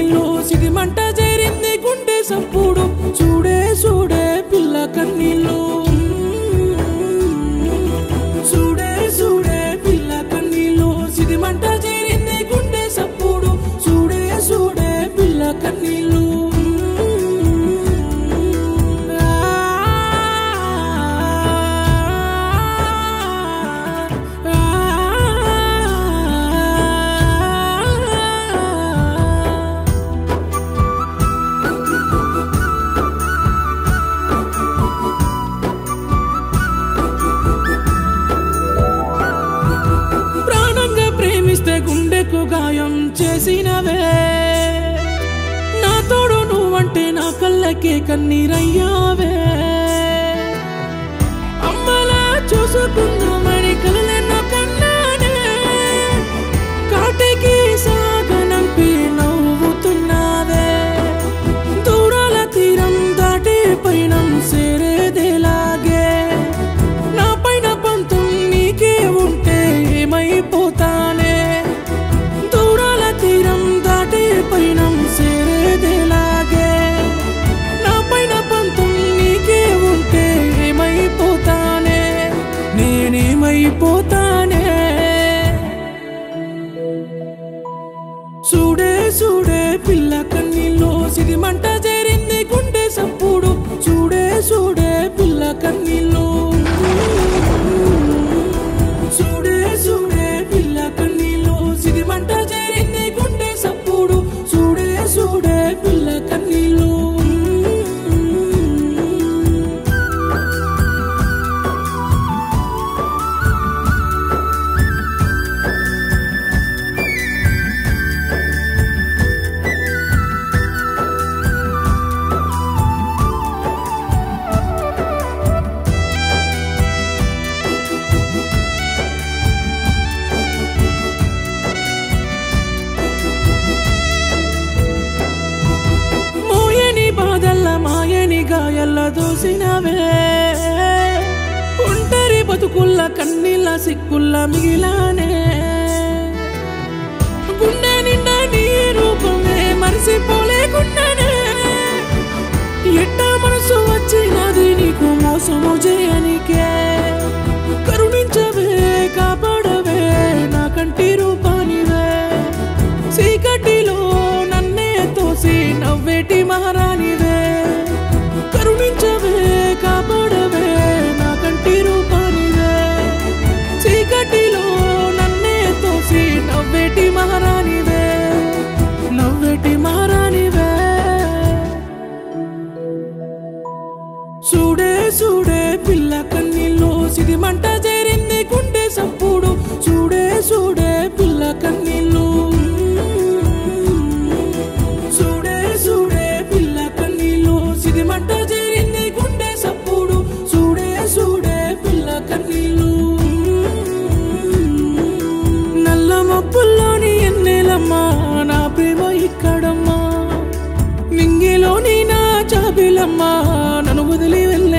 కన్నీళ్ళు సిరిమంట చేరింది గుండె సప్పుడు చూడే చూడే పిల్ల కన్నీళ్ళు చూడే చూడే పిల్ల కన్నీళ్ళు సిరిమంట చేరింది గుండె సప్పుడు చూడే చూడే పిల్ల కన్నీళ్ళు ప్రాణంగా ప్రేమిస్తే గుండెకు గాయం చేసినవే నా తోడు నువ్వంటే నా కళ్ళకే కన్నీరయ్యావే అమ్మలా చూసుకుందామని కలలెన్నో కన్నానే కాటికి సాగనంపి నవ్వుతున్నావే దూరాల తీరం దాటి పైనం సేరేదేలాగే నా పైన పంతం నీకే ఉంటే ఏమైపోతానే దూరాల తీరం దాటి పైనం సేరేదేలాగే నా పైన పంతం నీకే ఉంటే ఏమైపోతానే నేనేమైపోతానే చూడే చూడే పిల్ల కన్నీళ్ళు సిరిమంట చేరింది గుండె సప్పుడు చూడే చూడే పిల్ల కన్నీళ్ళు చూడే చూడే పిల్ల కన్నీళ్ళు సిరిమంట చేరింది గుండె సప్పుడు చూడే చూడే పిల్ల కన్నీళ్ళు మోయని బాధల్ల మాయని గాయల్ల దోసినవే ఒంటరి బతుకుల్ల కన్నీళ్ళ సిక్కుల్ల మిగిలానే గుండె నిండా నీ రూపమే మరిసిపోలేకున్నానే ఎట్టా మనసు వచ్చినది నీకు మోసము చేయనికే కరుణించవే కాపాడవే నా కంటి రూపానివే చీకటిలో నన్నే తోసి నవ్వేటి మహారాణివే కరుణించవే కాపాడవే నా కంటి రూపానివే చీకటిలో నన్నే తోసి నవ్వేటి మహారాణివే నవ్వేటి మహారాణివే చూడే చూడే పిల్ల కన్నీళ్ళు సిరిమంట చేరింది గుండె సప్పుడు చూడే చూడే పిల్ల కన్నీళ్ళు చూడే చూడే పిల్ల కన్నీళ్ళు సిరిమంట చేరింది గుండె సప్పుడు చూడే చూడే పిల్ల కన్నీళ్ళు నల్ల మబ్బుల్లోని ఎన్నెలమ్మా నా ప్రేమ ఇక్కడమ్మా నింగిలోని నా చాబిలమ్మా నన్ను వదిలి వెళ్ళ